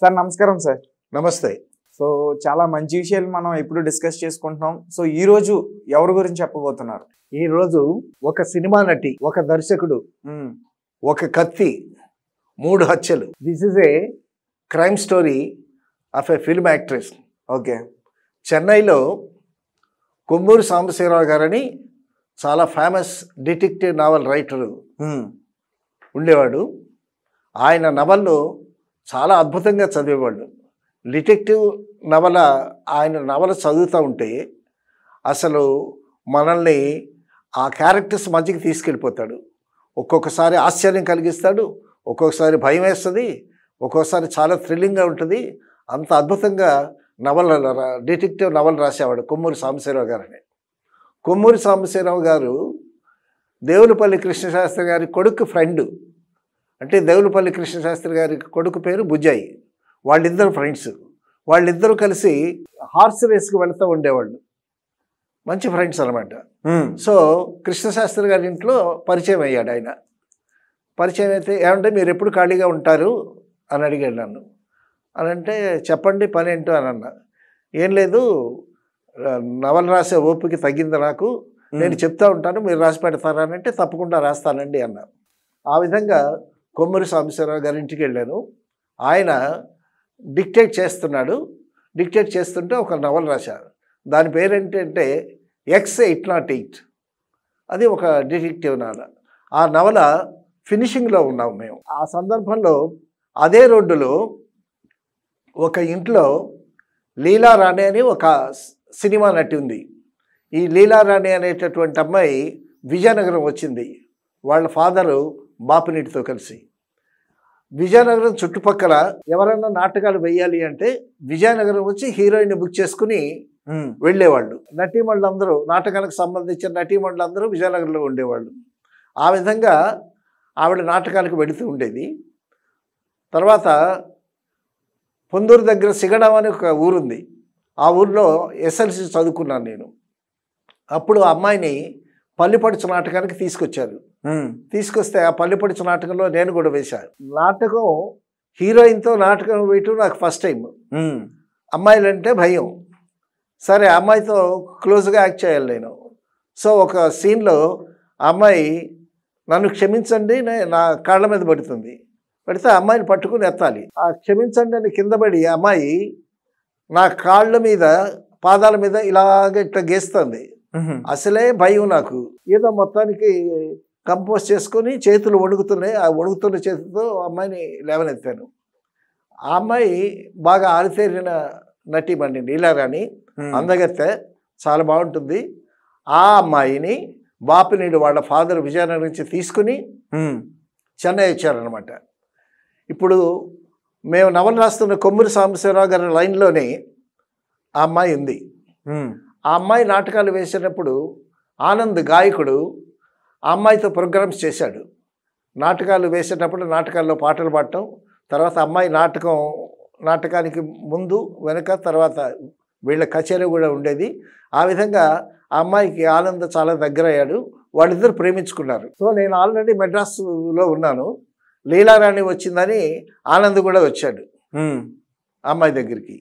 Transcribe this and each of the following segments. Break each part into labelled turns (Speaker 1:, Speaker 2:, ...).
Speaker 1: Sir నమస్కారం sir
Speaker 2: నమస్తే
Speaker 1: so చాలా మంచి విషయాలు మనం ఇప్పుడు డిస్కస్ చేసుకుంటున్నాం సో ఈ రోజు ఎవరి గురించి చెప్పబోతున్నారు
Speaker 2: ఈరోజు ఒక సినిమా నటి ఒక దర్శకుడు
Speaker 1: మ్మ్.
Speaker 2: ఒక కత్తి మూడు హత్యలు this is a crime story of a film actress
Speaker 1: okay
Speaker 2: చెన్నైలో కొమ్మూరు సాంబశివరావు గారని చాలా ఫేమస్ డిటెక్టివ్ నావల్ రైటరు
Speaker 1: మ్మ్.
Speaker 2: ఉండేవాడు ఆయన నవళ్ళు చాలా అద్భుతంగా చదివేవాళ్ళు డిటెక్టివ్ నవల ఆయన నవల చదువుతూ ఉంటే అసలు మనల్ని ఆ క్యారెక్టర్స్ మధ్యకి తీసుకెళ్ళిపోతాడు ఒక్కొక్కసారి ఆశ్చర్యం కలిగిస్తాడు ఒక్కొక్కసారి భయం వేస్తుంది ఒక్కొక్కసారి చాలా థ్రిల్లింగ్గా ఉంటుంది అంత అద్భుతంగా నవల రా- డిటెక్టివ్ నవల రాసేవాడు కొమ్మూరి సాంబశివరావు గారని కొమ్మూరి సాంబశివరావు గారు దేవులపల్లి కృష్ణశాస్త్రి గారి కొడుకు ఫ్రెండ్ అంటే దేవులపల్లి కృష్ణశాస్త్రి గారి కొడుకు పేరు బుజ్జాయి వాళ్ళిద్దరు ఫ్రెండ్స్ వాళ్ళిద్దరూ కలిసి హార్స్ రేస్కి వెళ్తూ ఉండేవాళ్ళు మంచి ఫ్రెండ్స్ అనమాట
Speaker 1: మ్మ్.
Speaker 2: సో కృష్ణశాస్త్రి గారి ఇంట్లో పరిచయం అయ్యాడు ఆయన పరిచయం అయితే ఏమంటే మీరు ఎప్పుడు ఖాళీగా ఉంటారు అని అడిగాడు నన్ను అని అంటే చెప్పండి పని ఏంటో అని అన్న ఏం లేదు ఆ, నవల రాసే ఓపిక తగ్గింది నాకు నేను చెప్తా ఉంటాను మీరు రాసి పెడతారా అని అంటే తప్పకుండా రాస్తానండి అన్న ఆ విధంగా కొమ్మరి సాంబశివరావు గారి ఇంటికి వెళ్ళాను ఆయన డిక్టేట్ చేస్తున్నాడు డిక్టేట్ చేస్తుంటే ఒక నవల రాశారు దాని పేరేంటంటే ఎక్స్ ఎయిట్ నాట్ ఎయిట్ అది ఒక డిటెక్టివ్ నవల ఆ నవల ఫినిషింగ్లో ఉన్నాం మేము ఆ సందర్భంలో అదే రోడ్డులో ఒక ఇంట్లో లీలా రాణి అని ఒక స్- సినిమా నటి ఉంది ఈ లీలా రాణి అనేటటువంటి అమ్మాయి విజయనగరం వచ్చింది వాళ్ళ ఫాదరు బాపినీటితో కలిసి విజయనగరం చుట్టుపక్కల ఎవరైనా నాటకాలు వేయాలి అంటే విజయనగరం వచ్చి హీరోయిన్ బుక్ చేసుకుని
Speaker 1: మ్మ్.
Speaker 2: వెళ్ళేవాళ్ళు నటీమణులందరూ నాటకానికి సంబంధించిన నటీమణులందరూ విజయనగరంలో ఉండేవాళ్ళు ఆ విధంగా ఆవిడ నాటకాలకు వెళుతూ ఉండేది తర్వాత పొందూరు దగ్గర సిగడం అని ఒక ఊరుంది ఆ ఊర్లో ఎస్ఎల్సి చదువుకున్నాను నేను అప్పుడు ఆ అమ్మాయిని పల్లిపడుచు నాటకానికి తీసుకొచ్చారు
Speaker 1: మ్మ్.
Speaker 2: తీసుకొస్తే ఆ పల్లిపడుచు నాటకంలో నేను కూడా వేశాను నాటకం హీరోయిన్తో నాటకం వేయటం నాకు ఫస్ట్ టైం
Speaker 1: మ్మ్.
Speaker 2: అమ్మాయిలంటే భయం సరే అమ్మాయితో క్లోజ్గా యాక్ట్ చేయాలి నేను సో ఒక సీన్లో ఆ అమ్మాయి నన్ను క్షమించండి నే- నా కాళ్ళ మీద పడుతుంది పడితే ఆ అమ్మాయిని పట్టుకుని ఎత్తాలి ఆ క్షమించండి అని కింద పడి ఆ అమ్మాయి నా కాళ్ళ మీద పాదాల మీద ఇలాగ ఇట్లా గేస్తుంది
Speaker 1: మ్మ్.
Speaker 2: అసలే భయం నాకు ఏదో మొత్తానికి కంపోజ్ చేసుకొని చేతులు వణుకుతున్నాయి ఆ వణుకుతున్న చేతితో అమ్మాయిని లేవనెత్తాను ఆ అమ్మాయి బాగా ఆరితేరిన నటిమండి నీలారాణి
Speaker 1: మ్మ్.
Speaker 2: అందగత్తె చాలా బాగుంటుంది ఆ అమ్మాయిని బాపినీడు వాళ్ళ ఫాదర్ విజయనగరం నుంచి తీసుకుని
Speaker 1: మ్మ్.
Speaker 2: చెన్నై వచ్చారనమాట ఇప్పుడు మేము నవల రాస్తున్న కొమ్మూరి సాంబశివరావు గారి లైన్లోనే ఆ అమ్మాయి ఉంది
Speaker 1: మ్మ్.
Speaker 2: ఆ అమ్మాయి నాటకాలు వేసినప్పుడు ఆనంద్ గాయకుడు ఆ అమ్మాయితో ప్రోగ్రామ్స్ చేశాడు నాటకాలు వేసేటప్పుడు నాటకాల్లో పాటలు పాడటం తర్వాత అమ్మాయి నాటకం నాటకానికి ముందు వెనక తర్వాత వీళ్ళ కచేరీ కూడా ఉండేది ఆ విధంగా ఆ అమ్మాయికి ఆనంద్ చాలా దగ్గర అయ్యాడు వాళ్ళిద్దరు ప్రేమించుకున్నారు సో నేను ఆల్రెడీ మెడ్రాస్లో ఉన్నాను లీలారాణి వచ్చిందని ఆనంద్ కూడా వచ్చాడు
Speaker 1: మ్మ్.
Speaker 2: ఆ అమ్మాయి దగ్గరికి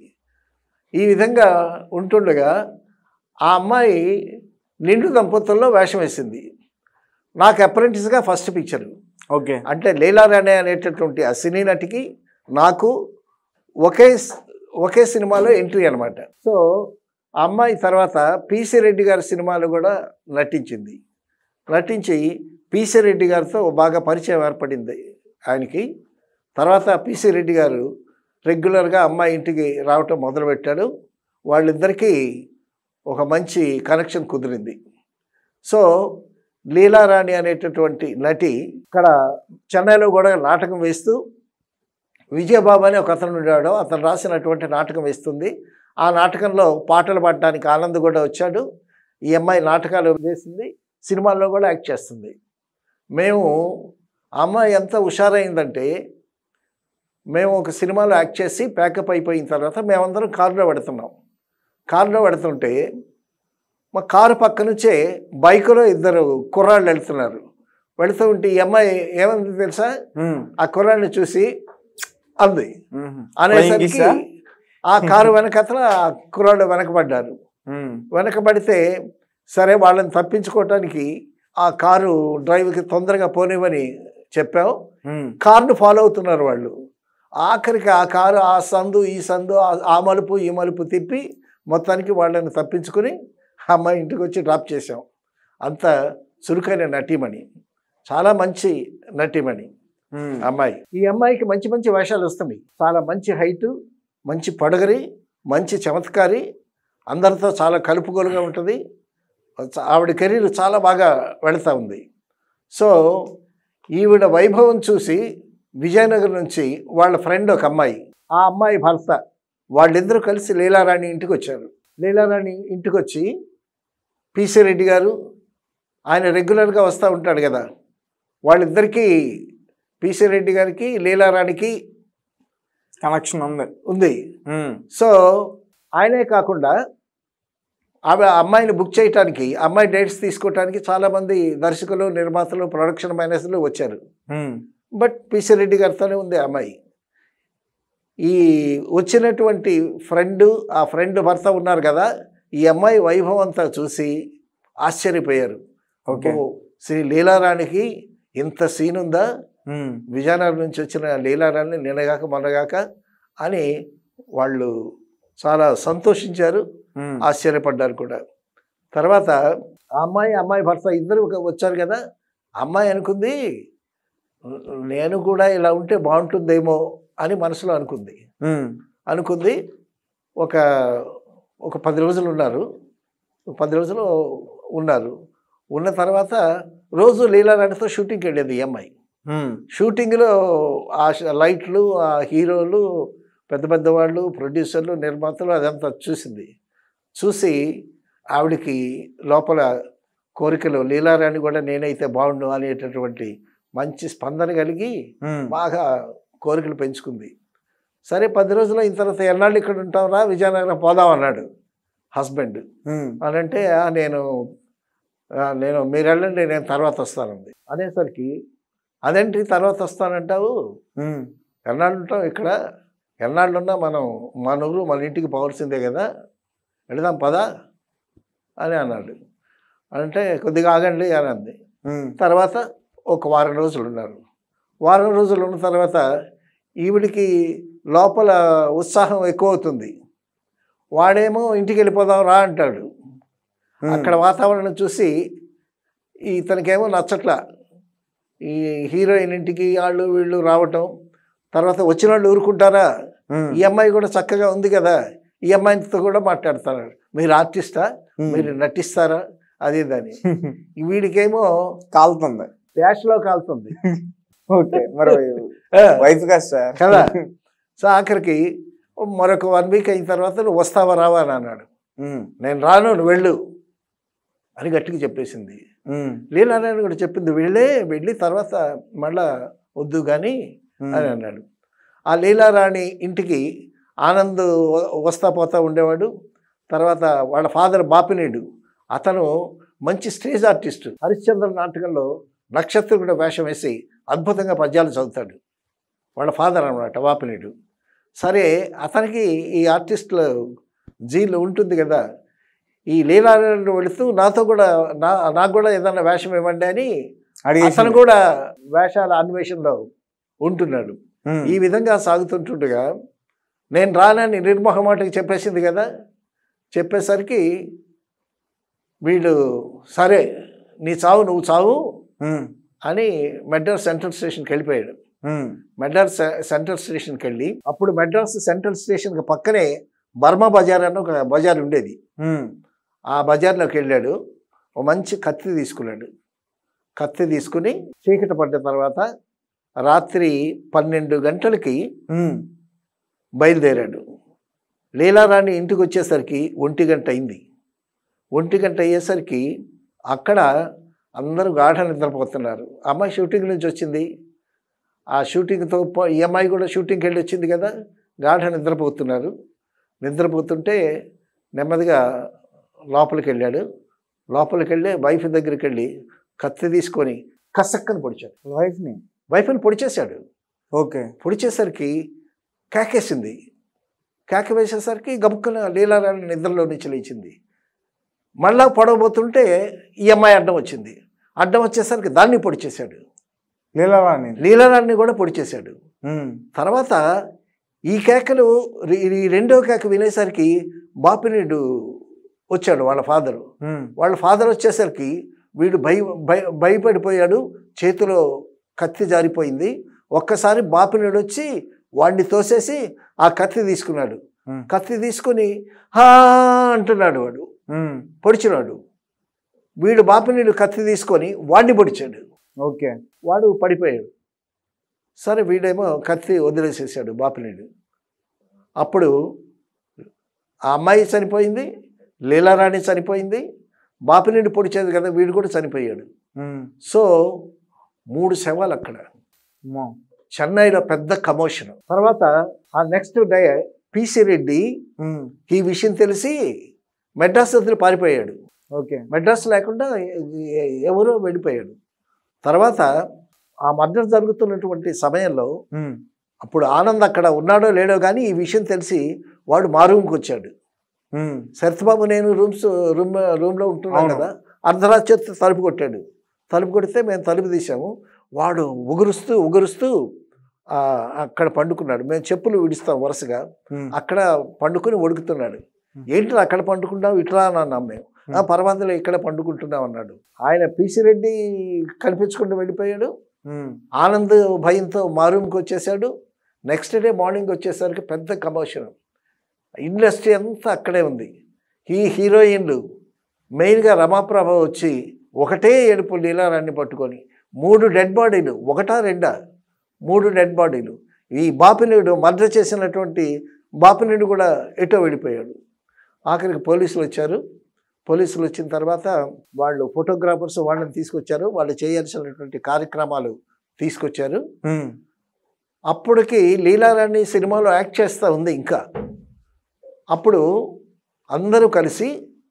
Speaker 2: ఈ విధంగా ఉంటుండగా ఆ అమ్మాయి నిండు దంపతుల్లో వేషం వేసింది నాకు అప్రెంటిస్గా ఫస్ట్ పిక్చరు
Speaker 1: ఓకే
Speaker 2: అంటే లీలారాణి అనేటటువంటి ఆ సినీ నటికి నాకు ఒకే స్- ఒకే సినిమాలో ఎంట్రీ అనమాట సో ఆ అమ్మాయి తర్వాత పిసి రెడ్డి గారి సినిమాలు కూడా నటించింది నటించి పిసి రెడ్డి గారితో బాగా పరిచయం ఏర్పడింది ఆయనకి తర్వాత పిసి రెడ్డి గారు రెగ్యులర్గా అమ్మాయి ఇంటికి రావటం మొదలుపెట్టాడు వాళ్ళిద్దరికీ ఒక మంచి కనెక్షన్ కుదిరింది సో లీలారాణి అనేటటువంటి నటి ఇక్కడ చెన్నైలో కూడా నాటకం వేస్తూ విజయబాబు అని ఒక అతను ఉండేవాడు అతను రాసినటువంటి నాటకం వేస్తుంది ఆ నాటకంలో పాటలు పాడడానికి ఆనంద్ కూడా వచ్చాడు ఈ అమ్మాయి నాటకాలు వేసింది సినిమాల్లో కూడా యాక్ట్ చేస్తుంది మేము ఆ అమ్మాయి ఎంత హుషారైందంటే మేము ఒక సినిమాలో యాక్ట్ చేసి ప్యాకప్ అయిపోయిన తర్వాత మేమందరం కారులో పెడుతున్నాం కారులో పెడుతుంటే మా కారు పక్క నుంచే బైకులో ఇద్దరు కుర్రాళ్ళు వెళ్తున్నారు వెళుతూ ఉంటే ఈ అమ్మాయి ఏమంది తెలుసా
Speaker 1: మ్మ్.
Speaker 2: ఆ కుర్రాడిని చూసి అంది
Speaker 1: మ్మ్.
Speaker 2: అనేసరికి
Speaker 1: Flying kiss
Speaker 2: ఆ కారు వెనకతల ఆ కుర్రాడు వెనకబడ్డారు
Speaker 1: మ్మ్.
Speaker 2: వెనకబడితే సరే వాళ్ళని తప్పించుకోవటానికి ఆ కారు డ్రైవర్కి తొందరగా పోనివ్వని చెప్పాం
Speaker 1: మ్మ్.
Speaker 2: కారును ఫాలో అవుతున్నారు వాళ్ళు ఆఖరికి ఆ కారు ఆ సందు ఈ సందు ఆ- ఆ మలుపు ఈ మలుపు తిప్పి మొత్తానికి వాళ్ళని తప్పించుకుని ఆ అమ్మాయి ఇంటికి వచ్చి డ్రాప్ చేసాం అంత చురుకైన నటీమణి చాలా మంచి నటీమణి
Speaker 1: మ్మ్.
Speaker 2: అమ్మాయి ఈ అమ్మాయికి మంచి మంచి వేషాలు వస్తున్నాయి చాలా మంచి హైటు మంచి పొడగరి మంచి చమత్కారి అందరితో చాలా కలుపుగోలుగా ఉంటుంది చ- ఆవిడ కెరీర్ చాలా బాగా వెళుతూ ఉంది సో ఈవిడ వైభవం చూసి విజయనగరం నుంచి వాళ్ళ ఫ్రెండ్ ఒక అమ్మాయి ఆ అమ్మాయి భర్త వాళ్ళిద్దరూ కలిసి లీలారాణి ఇంటికి వచ్చారు లీలారాణి ఇంటికి వచ్చి పిసి రెడ్డి గారు ఆయన రెగ్యులర్గా వస్తూ ఉంటాడు కదా వాళ్ళిద్దరికీ పిసి రెడ్డి గారికి లీలారాణికి
Speaker 1: కనెక్షన్ ఉంది
Speaker 2: ఉంది
Speaker 1: మ్మ్.
Speaker 2: సో ఆయనే కాకుండా ఆమె ఆ అమ్మాయిని బుక్ చేయటానికి అమ్మాయి డేట్స్ తీసుకోవటానికి చాలామంది దర్శకులు నిర్మాతలు ప్రొడక్షన్ మేనేజర్లు వచ్చారు
Speaker 1: మ్మ్.
Speaker 2: బట్ పిసి రెడ్డి గారితోనే ఉంది ఆ అమ్మాయి ఈ వచ్చినటువంటి ఫ్రెండ్ ఆ ఫ్రెండ్ భర్త ఉన్నారు కదా ఈ అమ్మాయి వైభవం అంతా చూసి ఆశ్చర్యపోయారు
Speaker 1: ఓకే
Speaker 2: ఓ, శ్రీ లీలారాణికి ఇంత సీన్ ఉందా
Speaker 1: మ్మ్.
Speaker 2: విజయనగరం నుంచి వచ్చిన లీలారాణి నిన్నగాక మొన్నగాక అని వాళ్ళు చాలా సంతోషించారు
Speaker 1: మ్మ్.
Speaker 2: ఆశ్చర్యపడ్డారు కూడా తర్వాత ఆ అమ్మాయి అమ్మాయి భర్త ఇద్దరు ఒక- వచ్చారు కదా అమ్మాయి అనుకుంది నేను కూడా ఇలా ఉంటే బాగుంటుందేమో అని మనసులో అనుకుంది
Speaker 1: మ్మ్.
Speaker 2: అనుకుంది ఒక ఒక పది రోజులు ఉన్నారు ఒక పది రోజులు ఉన్నారు ఉన్న తర్వాత రోజు లీలారాణితో షూటింగ్కి వెళ్ళేది ఈ అమ్మాయి
Speaker 1: మ్మ్.
Speaker 2: షూటింగ్లో ఆ ష- లైట్లు ఆ హీరోలు పెద్ద పెద్ద వాళ్ళు ప్రొడ్యూసర్లు నిర్మాతలు అదంతా చూసింది చూసి ఆవిడకి లోపల కోరికలు లీలారాణి కూడా నేనైతే బాగుండు అనేటటువంటి మంచి స్పందన కలిగి
Speaker 1: మ్మ్.
Speaker 2: బాగా కోరికలు పెంచుకుంది సరే పది రోజులు అయిన తర్వాత ఎన్నాళ్ళు ఇక్కడ ఉంటావురా విజయనగరం పోదాం అన్నాడు హస్బెండ్
Speaker 1: మ్మ్.
Speaker 2: అని అంటే "ఆ, నేను ఆ, నేను మీరు వెళ్ళండి నేను తర్వాత వస్తానంది అనేసరికి అదేంటి తర్వాత వస్తానంటావు
Speaker 1: మ్మ్.
Speaker 2: ఎన్నాళ్ళు ఉంటాం ఇక్కడ ఎన్నాళ్ళున్నా మనం మన ఊరు మన ఇంటికి పోవాల్సిందే కదా వెళదాం పదా అని అన్నాడు అంటే కొద్దిగా ఆగండి అని అంది
Speaker 1: మ్మ్.
Speaker 2: తర్వాత ఒక వారం రోజులు ఉన్నారు వారం రోజులు ఉన్న తర్వాత ఈవిడికి లోపల ఉత్సాహం ఎక్కువ అవుతుంది వాడేమో ఇంటికి వెళ్ళిపోదాం రా అంటాడు
Speaker 1: మ్మ్.
Speaker 2: అక్కడ వాతావరణం చూసి ఇతనికేమో నచ్చట్లా ఈ హీరోయిన్ ఇంటికి వాళ్ళు వీళ్ళు రావటం తర్వాత వచ్చిన వాళ్ళు ఊరుకుంటారా
Speaker 1: మ్మ్.
Speaker 2: ఈ అమ్మాయి కూడా చక్కగా ఉంది కదా ఈ అమ్మాయితో కూడా మాట్లాడతారు మీరు ఆర్టిస్టా
Speaker 1: మ్మ్.
Speaker 2: మీరు నటిస్తారా అది దాని వీడికేమో
Speaker 1: కాలుతుంది
Speaker 2: డాష్లో కాలుతుంది
Speaker 1: ఓకే మరి వైఫ్ కదా సార్
Speaker 2: కదా సో ఆఖరికి మరొక వన్ వీక్ అయిన తర్వాత నువ్వు వస్తావా రావా అని అన్నాడు
Speaker 1: మ్మ్.
Speaker 2: నేను రాను నువ్వు వెళ్ళు అని గట్టిగా చెప్పేసింది
Speaker 1: మ్మ్.
Speaker 2: లీలారాయణ కూడా చెప్పింది వెళ్ళే వెళ్ళి తర్వాత మళ్ళా వద్దు కానీ
Speaker 1: మ్మ్.
Speaker 2: అని అన్నాడు ఆ లీలారాణి ఇంటికి ఆనంద్ వ- వస్తా పోతా ఉండేవాడు తర్వాత వాళ్ళ ఫాదర్ బాపినేడు అతను మంచి స్టేజ్ ఆర్టిస్ట్ హరిశ్చంద్ర నాటకంలో నక్షత్రుడు వేషం వేసి అద్భుతంగా పద్యాలు చదువుతాడు వాళ్ళ ఫాదర్ అనమాట బాపినేడు సరే అతనికి ఈ ఆర్టిస్టుల జీలు ఉంటుంది కదా ఈ లీలారాయణ వెళుతూ నాతో కూడా నా నాకు కూడా ఏదైనా వేషం ఇవ్వండి అని
Speaker 1: అడిగేసింది.
Speaker 2: అతను కూడా వేషాల అన్వేషణలో ఉంటున్నాడు
Speaker 1: మ్మ్.
Speaker 2: ఈ విధంగా సాగుతుంటుండగా నేను రానని నిర్మోహమాటకి చెప్పేసింది కదా చెప్పేసరికి వీళ్ళు సరే నీ చావు నువ్వు చావు
Speaker 1: మ్మ్.
Speaker 2: అని మెడ్రాస్ సెంట్రల్ స్టేషన్కి వెళ్ళిపోయాడు
Speaker 1: మ్మ్.
Speaker 2: మెడ్రాస్ సె- సెంట్రల్ స్టేషన్కి వెళ్ళి అప్పుడు మెడ్రాస్ సెంట్రల్ స్టేషన్కి పక్కనే బర్మా బజార్ అని ఒక బజార్ ఉండేది
Speaker 1: మ్మ్.
Speaker 2: ఆ బజార్లోకి వెళ్ళాడు ఓ మంచి కత్తి తీసుకున్నాడు కత్తి తీసుకుని చీకటి పడ్డ తర్వాత రాత్రి పన్నెండు గంటలకి
Speaker 1: మ్మ్.
Speaker 2: బయలుదేరాడు లీలారాణి ఇంటికి వచ్చేసరికి ఒంటి గంట అయింది ఒంటి గంట అయ్యేసరికి అక్కడ అందరూ గాఢ నిద్రపోతున్నారు అమ్మాయి షూటింగ్ నుంచి వచ్చింది ఆ షూటింగ్తో పో- ఈ అమ్మాయి కూడా షూటింగ్కి వెళ్ళి వచ్చింది కదా గాఢ నిద్రపోతున్నారు నిద్రపోతుంటే నెమ్మదిగా లోపలికి వెళ్ళాడు లోపలికి వెళ్ళి వైఫ్ దగ్గరికి వెళ్ళి కత్తి తీసుకొని కసక్కని పొడిచాడు
Speaker 1: వైఫ్ ని
Speaker 2: వైఫ్ని పొడిచేశాడు
Speaker 1: ఓకే
Speaker 2: పొడిచేసరికి కేకేసింది కేక వేసేసరికి గబుక్కున లీలారాణి నిద్రలో నుంచి లేచింది మళ్ళా పొడవబోతుంటే ఈ అమ్మాయి అడ్డం వచ్చింది అడ్డం వచ్చేసరికి దాన్ని పొడి చేశాడు
Speaker 1: లీలారాణి
Speaker 2: లీలారాణిని కూడా పొడి చేశాడు
Speaker 1: ఉమ్,
Speaker 2: తర్వాత ఈ కేకలు రి- ఈ రెండో కేక వినేసరికి బాపినీడు వచ్చాడు వాళ్ళ ఫాదరు
Speaker 1: ఉమ్,
Speaker 2: వాళ్ళ ఫాదర్ వచ్చేసరికి వీడు భయ భయ భయపడిపోయాడు చేతిలో కత్తి జారిపోయింది ఒక్కసారి బాపినీడు వచ్చి వాడిని తోసేసి ఆ కత్తి తీసుకున్నాడు
Speaker 1: ఉమ్,
Speaker 2: కత్తి తీసుకుని హా అంటున్నాడు వాడు
Speaker 1: ఉమ్,
Speaker 2: పొడిచినాడు వీడు బాపినీడు కత్తి తీసుకొని వాడిని పొడిచాడు
Speaker 1: ఓకే
Speaker 2: వాడు పడిపోయాడు సరే వీడేమో కత్తి వదిలేసేసాడు బాపినీడు అప్పుడు ఆ అమ్మాయి చనిపోయింది లీలారాణి చనిపోయింది బాపినీడు పొడిచేది కదా వీడు కూడా చనిపోయాడు
Speaker 1: ఉమ్,
Speaker 2: సో మూడు శవాలు అక్కడ
Speaker 1: అమ్మో.
Speaker 2: చెన్నైలో పెద్ద కమోషన్ తర్వాత ఆ నెక్స్ట్ డే పిసి రెడ్డి
Speaker 1: ఉమ్,
Speaker 2: ఈ విషయం తెలిసి మెడ్రాస్ వదిలి పారిపోయాడు
Speaker 1: ఓకే
Speaker 2: మెడ్రాస్ లేకుండా ఎ- ఎ- ఎవరో వెళ్ళిపోయాడు తర్వాత ఆ మర్డర్ జరుగుతున్నటువంటి సమయంలో
Speaker 1: ఉమ్,
Speaker 2: అప్పుడు ఆనంద్ అక్కడ ఉన్నాడో లేడో కానీ ఈ విషయం తెలిసి వాడు మా రూమ్కి వచ్చాడు
Speaker 1: ఉమ్,
Speaker 2: శరత్బాబు నేను రూమ్స్ రూమ్ రూమ్లో ఉంటున్నాను
Speaker 1: అవును.
Speaker 2: కదా అర్ధరాత్రి వచ్చి తలుపు కొట్టాడు తలుపు కొడితే మేము తలుపు తీసాము వాడు ఉగురుస్తూ ఉగురుస్తూ ఆ, అక్కడ పండుకున్నాడు మేము చెప్పులు విడిస్తాం వరుసగా
Speaker 1: ఉమ్,
Speaker 2: అక్కడ పండుకొని వణుకుతున్నాడు ఏంటి అక్కడ పండుకుంటావు ఇట్లా అని అన్నాం మేము ఆ పర్వాలేదు ఇక్కడ పండుకుంటున్నాం అన్నాడు ఆయన పిసి రెడ్డి కనిపించకుండా వెళ్ళిపోయాడు
Speaker 1: ఉమ్,
Speaker 2: ఆనంద్ భయంతో మా రూమ్కి వచ్చేసాడు నెక్స్ట్ డే మార్నింగ్ వచ్చేసరికి పెద్ద కమోషన్ ఇండస్ట్రీ అంతా అక్కడే ఉంది ఈ హీరోయిన్లు మెయిన్గా రమాప్రభ వచ్చి ఒకటే ఏడుపు లీలారాన్ని పట్టుకొని మూడు డెడ్ బాడీలు ఒకటా రెండా మూడు డెడ్ బాడీలు ఈ బాపినీడు మర్డర్ చేసినటువంటి బాపినీడు కూడా ఎటో వెళ్ళిపోయాడు ఆఖరికి పోలీసులు వచ్చారు పోలీసులు వచ్చిన తర్వాత వాళ్ళు ఫోటోగ్రాఫర్స్ వాళ్ళని తీసుకొచ్చారు వాళ్ళు చేయాల్సినటువంటి కార్యక్రమాలు తీసుకొచ్చారు
Speaker 1: ఉమ్,
Speaker 2: అప్పటికి లీలారాణి సినిమాలో యాక్ట్ చేస్తూ ఉంది ఇంకా అప్పుడు అందరూ కలిసి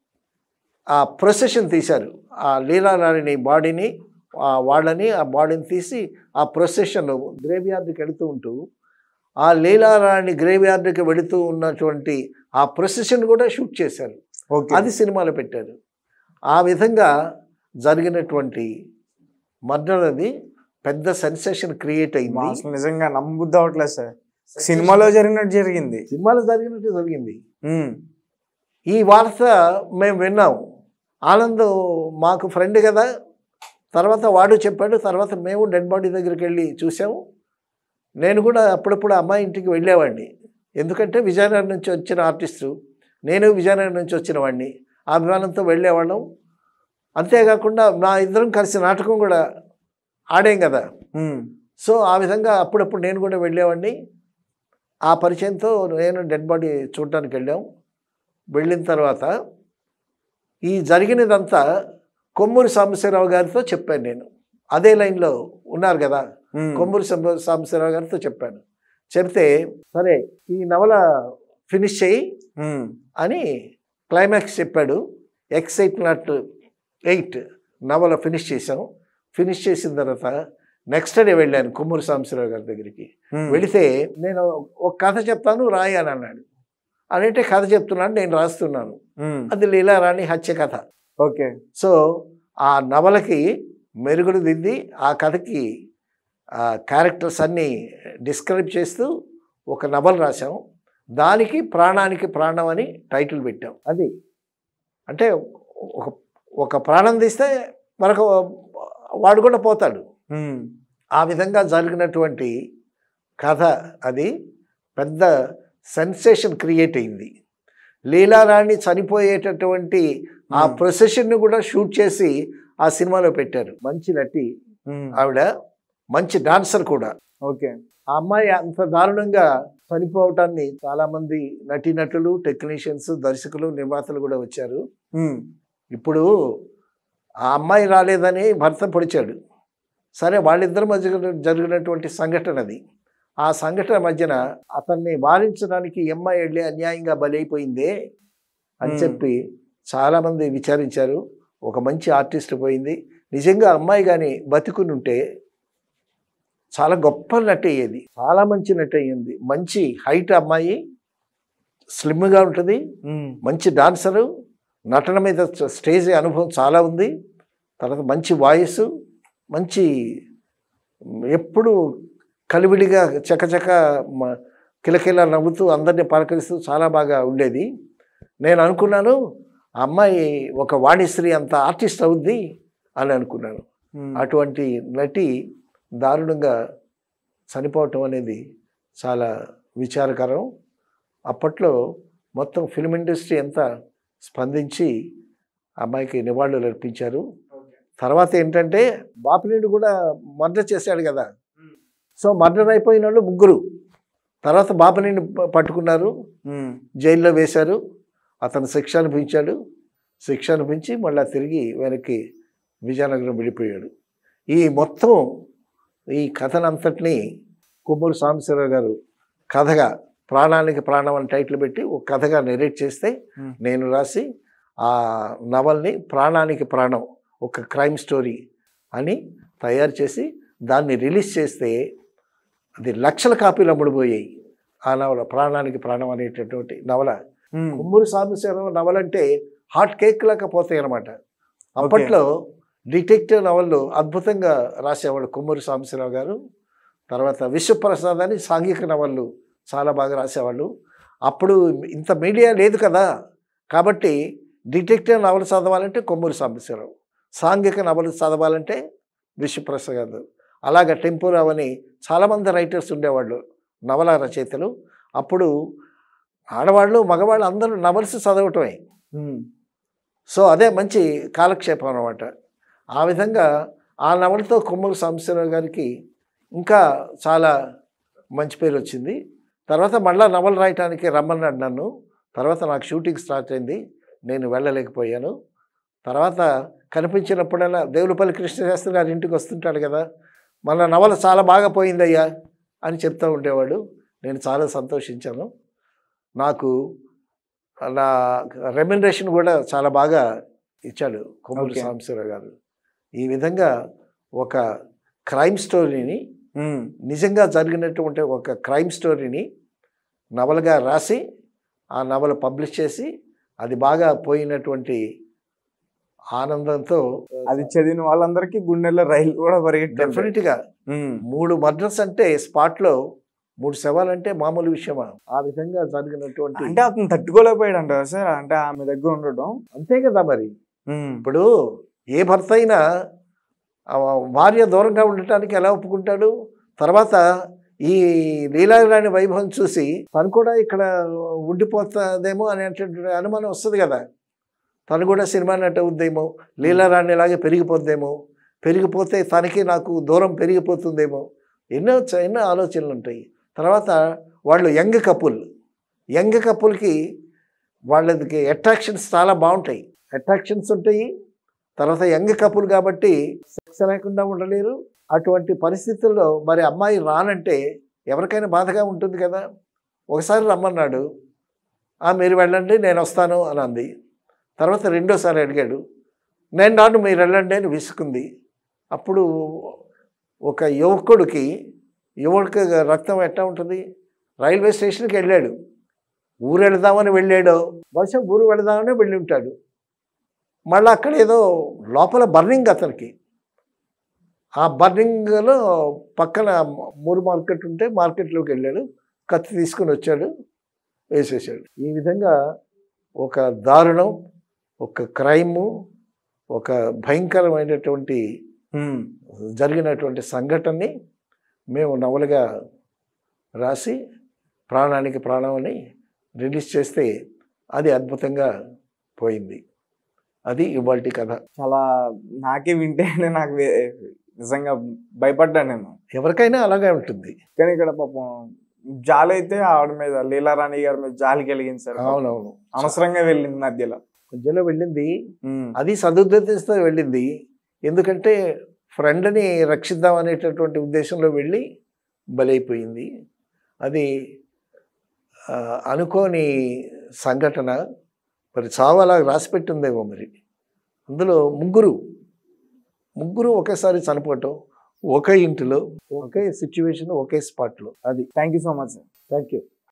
Speaker 2: ఆ ప్రొసెషన్ తీశారు ఆ లీలారాణిని బాడీని ఆ వాళ్ళని ఆ బాడీని తీసి ఆ ప్రొసెషన్ గ్రేవ్ యార్డ్కి వెళుతూ ఉంటూ ఆ లీలారాణి గ్రేవ్ యార్డ్కి వెళుతూ ఉన్నటువంటి ఆ ప్రొసెషన్ కూడా షూట్ చేశారు
Speaker 1: ఓకే
Speaker 2: అది సినిమాలో పెట్టారు ఆ విధంగా జరిగినటువంటి మర్డర్ అది పెద్ద సెన్సేషన్ క్రియేట్
Speaker 1: మా
Speaker 2: అయింది
Speaker 1: అసలు నిజంగా నమ్మబుద్ధి అవట్లేదు సార్ సినిమాలో జరిగినట్టు జరిగింది
Speaker 2: సినిమాలో జరిగినట్టు జరిగింది
Speaker 1: ఉమ్,
Speaker 2: ఈ వార్త మేము విన్నాం ఆనంద్ మాకు ఫ్రెండ్ కదా తర్వాత వాడు చెప్పాడు తర్వాత మేము డెడ్ బాడీ దగ్గరికి వెళ్ళి చూసాము నేను కూడా అప్పుడప్పుడు అమ్మాయి ఇంటికి వెళ్ళేవాడిని ఎందుకంటే విజయనగరం నుంచి వచ్చిన ఆర్టిస్టు నేను విజయనగరం నుంచి వచ్చిన వాడిని ఆ అభిమానంతో వెళ్ళేవాళ్ళం అంతేకాకుండా మా ఇద్దరం కలిసి నాటకం కూడా ఆడాం కదా
Speaker 1: ఉమ్,
Speaker 2: సో ఆ విధంగా అప్పుడప్పుడు నేను కూడా వెళ్ళేవాడిని ఆ పరిచయంతో నేను డెడ్ బాడీ చూడటానికి వెళ్ళాం వెళ్ళిన తర్వాత ఈ జరిగినదంతా కొమ్మూరి సాంబశివరావు గారితో చెప్పాను నేను అదే లైన్లో ఉన్నారు కదా
Speaker 1: ఉమ్,
Speaker 2: కొమ్మూరి సాంబ సాంబశివరావు గారితో చెప్పాను చెప్తే సరే ఈ నవల ఫినిష్ చేయి
Speaker 1: ఉమ్,
Speaker 2: అని క్లైమాక్స్ చెప్పాడు ఎక్స్ ఎయిట్ నాట్ ఎయిట్ నవల ఫినిష్ చేసాం ఫినిష్ చేసిన తర్వాత నెక్స్ట్ డే వెళ్ళాను కొమ్మూరి సాంబశివరావు గారి దగ్గరికి
Speaker 1: ఉమ్,
Speaker 2: వెళితే నేను ఒక కథ చెప్తాను రాయి అని అన్నాడు అదంటే కథ చెప్తున్నాను నేను రాస్తున్నాను
Speaker 1: ఉమ్,
Speaker 2: అది లీలారాణి హత్య కథ
Speaker 1: ఓకే
Speaker 2: సో ఆ నవలకి మెరుగులు దిద్ది ఆ కథకి ఆ క్యారెక్టర్స్ అన్నీ డిస్క్రైబ్ చేస్తూ ఒక నవల రాసాం దానికి ప్రాణానికి ప్రాణం అని టైటిల్ పెట్టాం అది అంటే ఒక ఒక ప్రాణం తీస్తే మరొక వాడు కూడా పోతాడు
Speaker 1: ఉమ్,
Speaker 2: ఆ విధంగా జరిగినటువంటి కథ అది పెద్ద సెన్సేషన్ క్రియేట్ అయింది లీలారాణి చనిపోయేటటువంటి ఆ
Speaker 1: Hmm.
Speaker 2: ప్రొసెషన్ను కూడా షూట్ చేసి ఆ సినిమాలో పెట్టారు మంచి నటి
Speaker 1: ఉమ్,
Speaker 2: ఆవిడ మంచి డాన్సర్ కూడా
Speaker 1: ఓకే
Speaker 2: ఆ అమ్మాయి అంత దారుణంగా చనిపోవటాన్ని చాలామంది నటీనటులు టెక్నీషియన్స్ దర్శకులు నిర్మాతలు కూడా వచ్చారు
Speaker 1: ఉమ్,
Speaker 2: ఇప్పుడు ఆ అమ్మాయి రాలేదని భర్త పొడిచాడు సరే వాళ్ళిద్దరి మధ్య జరిగినటువంటి సంఘటన అది ఆ సంఘటన మధ్యన అతన్ని వారించడానికి ఈ అమ్మాయి వెళ్ళి అన్యాయంగా బలైపోయిందే అని
Speaker 1: Hmm.
Speaker 2: చెప్పి చాలామంది విచారించారు ఒక మంచి ఆర్టిస్ట్ పోయింది నిజంగా అమ్మాయి కానీ బతికుని ఉంటే చాలా గొప్ప నటి అయ్యేది చాలా మంచి నటి అయ్యింది మంచి హైట్ అమ్మాయి స్లిమ్గా ఉంటుంది
Speaker 1: ఉమ్,
Speaker 2: మంచి డాన్సరు నటన మీద చ- స్టేజ్ అనుభవం చాలా ఉంది తర్వాత మంచి వాయిస్ మంచి ఎప్పుడు కలివిడిగా చకచక మ- కిలకిల నవ్వుతూ అందరినీ పలకరిస్తూ చాలా బాగా ఉండేది నేను అనుకున్నాను ఆ అమ్మాయి ఒక వాణిశ్రీ అంత ఆర్టిస్ట్ అవుద్ది అని అనుకున్నాను
Speaker 1: ఉమ్,
Speaker 2: అటువంటి నటి దారుణంగా చనిపోవటం అనేది చాలా విచారకరం అప్పట్లో మొత్తం ఫిల్మ్ ఇండస్ట్రీ అంతా స్పందించి అమ్మాయికి నివాళులు అర్పించారు తర్వాత ఏంటంటే బాపినేడు కూడా మర్డర్ చేశాడు కదా సో మర్డర్ అయిపోయిన వాళ్ళు ముగ్గురు తర్వాత బాపినేని ప- పట్టుకున్నారు
Speaker 1: ఉమ్,
Speaker 2: జైల్లో వేశారు అతను శిక్ష అనిపించాడు శిక్ష అనిపించి మళ్ళీ తిరిగి వెనక్కి విజయనగరం వెళ్ళిపోయాడు ఈ మొత్తం ఈ కథనంతటినీ కొమ్మూరు సాంబశివరావు గారు కథగా ప్రాణానికి ప్రాణం అని టైటిల్ పెట్టి ఒక కథగా నెరేట్ చేస్తే
Speaker 1: Hmm.
Speaker 2: నేను రాసి ఆ నవల్ని ప్రాణానికి ప్రాణం ఒక క్రైమ్ స్టోరీ అని తయారు చేసి దాన్ని రిలీజ్ చేస్తే అది లక్షల కాపీలు అమ్ముడుపోయాయి ఆ నవల ప్రాణానికి ప్రాణం అనేటటువంటి నవల
Speaker 1: ఉమ్,
Speaker 2: కొమ్మూరి సాంబశివరావు నవల అంటే హాట్ కేక్ లాగా పోతాయి అనమాట అప్పట్లో డిటెక్టివ్ నవళ్ళు అద్భుతంగా రాసేవాడు కొమ్మూరి సాంబశివరావు గారు తర్వాత విశ్వప్రసాద్ అని సాంఘిక నవళ్ళు చాలా బాగా రాసేవాళ్ళు అప్పుడు ఇంత మీడియా లేదు కదా కాబట్టి డిటెక్టివ్ నవలు చదవాలంటే కొమ్మూరి సాంబశివరావు సాంఘిక నవలు చదవాలంటే విశ్వప్రసాద్ గారు అలాగ టెంపురావు అని చాలామంది రైటర్స్ ఉండేవాళ్ళు నవల రచయితలు అప్పుడు ఆడవాళ్ళు మగవాళ్ళు అందరూ నవల్స్ చదవటమే
Speaker 1: ఉమ్,
Speaker 2: సో అదే మంచి కాలక్షేపం అనమాట ఆ విధంగా ఆ నవలతో కొమ్మూరు సాంబశివరావు గారికి ఇంకా చాలా మంచి పేరు వచ్చింది తర్వాత మళ్ళా నవల రాయటానికి రమ్మన్నాడు నన్ను తర్వాత నాకు షూటింగ్ స్టార్ట్ అయింది నేను వెళ్ళలేకపోయాను తర్వాత కనిపించినప్పుడల్లా దేవులపల్లి కృష్ణశాస్త్రి గారి ఇంటికి వస్తుంటాడు కదా మన నవల చాలా బాగా పోయిందయ్యా అని చెప్తూ ఉండేవాడు నేను చాలా సంతోషించాను నాకు నా రెమ్యునరేషన్ కూడా చాలా బాగా ఇచ్చాడు కొమ్మూరి
Speaker 1: Okay.
Speaker 2: సాంబశివరావు గారు ఈ విధంగా ఒక క్రైమ్ స్టోరీని
Speaker 1: ఉమ్,
Speaker 2: నిజంగా జరిగినటువంటి ఒక క్రైమ్ స్టోరీని నవలగా రాసి ఆ నవల పబ్లిష్ చేసి అది బాగా పోయినటువంటి ఆనందంతో
Speaker 1: అది చదివిన వాళ్ళందరికీ గుండెల్లో రైలు కూడా పరిగెట్టారు
Speaker 2: డెఫినెట్గా మూడు మర్డర్స్ అంటే స్పాట్లో మూడు శవాలంటే మామూలు విషయమా ఆ విధంగా జరిగినటువంటి
Speaker 1: అంటే అతను తట్టుకోలేకపోయాడు అంటారు సార్ అంటే ఆమె దగ్గర ఉండటం
Speaker 2: అంతే కదా మరి
Speaker 1: ఉమ్,
Speaker 2: ఇప్పుడు ఏ భర్త అయినా ఆ భార్య దూరంగా ఉండటానికి ఎలా ఒప్పుకుంటాడు తర్వాత ఈ లీలారాణి వైభవం చూసి తను కూడా ఇక్కడ ఉండిపోతుందేమో అనేటువంటి అనుమానం వస్తుంది కదా తను కూడా సినిమా నట అవుద్దేమో లీలారాణి లాగే పెరిగిపోద్దేమో పెరిగిపోతే తనకి నాకు దూరం పెరిగిపోతుందేమో ఎన్నో చ- ఎన్నో ఆలోచనలు ఉంటాయి తర్వాత వాళ్ళు యంగ్ కపుల్ యంగ్ కపుల్కి వాళ్ళకి అట్రాక్షన్స్ చాలా బాగుంటాయి అట్రాక్షన్స్ ఉంటాయి తర్వాత యంగ్ కపుల్ కాబట్టి సెక్స్ లేకుండా ఉండలేరు అటువంటి పరిస్థితుల్లో మరి అమ్మాయి రానంటే ఎవరికైనా బాధగా ఉంటుంది కదా ఒకసారి రమ్మన్నాడు "ఆ, మీరు వెళ్ళండి నేను వస్తాను అని అంది తర్వాత రెండోసారి అడిగాడు నేను రాను మీరు వెళ్ళండి అని విసుకుంది అప్పుడు ఒక యువకుడికి యువకుడికి రక్తం ఎట్టా ఉంటుంది రైల్వే స్టేషన్కి వెళ్ళాడు ఊరు వెళదామని వెళ్ళాడో బహుశా ఊరు వెళదామని వెళ్ళి ఉంటాడు మళ్ళీ అక్కడ ఏదో లోపల బర్నింగ్ అతనికి ఆ బర్నింగ్లో పక్కన మూడు మార్కెట్ ఉంటే మార్కెట్లోకి వెళ్ళాడు కత్తి తీసుకుని వచ్చాడు వేసేసాడు ఈ విధంగా ఒక దారుణం ఒక క్రైము ఒక భయంకరమైనటువంటి
Speaker 1: ఉమ్,
Speaker 2: జరిగినటువంటి సంఘటనని మేము నవలుగా రాసి ప్రాణానికి ప్రాణం అని రిలీజ్ చేస్తే అది అద్భుతంగా పోయింది అది ఇవాల్టి కథ
Speaker 1: చాలా నాకే వింటేనే నాకు వే- నిజంగా భయపడ్డాను నేను
Speaker 2: ఎవరికైనా అలాగే ఉంటుంది
Speaker 1: కానీ ఇక్కడ పాపం జాలి అయితే ఆవిడ మీద లీలారాణి గారి మీద జాలి కలిగింది సార్
Speaker 2: అవునవును
Speaker 1: అనవసరంగా వెళ్ళింది మధ్యలో
Speaker 2: మధ్యలో వెళ్ళింది
Speaker 1: ఉమ్,
Speaker 2: అది సదుద్దేశంతో వెళ్ళింది ఎందుకంటే ఫ్రెండ్ని రక్షిద్దాం అనేటటువంటి ఉద్దేశంలో వెళ్ళి బలైపోయింది అది ఆ, అనుకోని సంఘటన మరి చావు అలా రాసిపెట్టిందేమో మరి అందులో ముగ్గురు ముగ్గురు ఒకేసారి చనిపోవటం ఒకే ఇంటిలో ఒకే సిచ్యువేషన్ ఒకే స్పాట్లో అది
Speaker 1: thank you so much sir
Speaker 2: thank you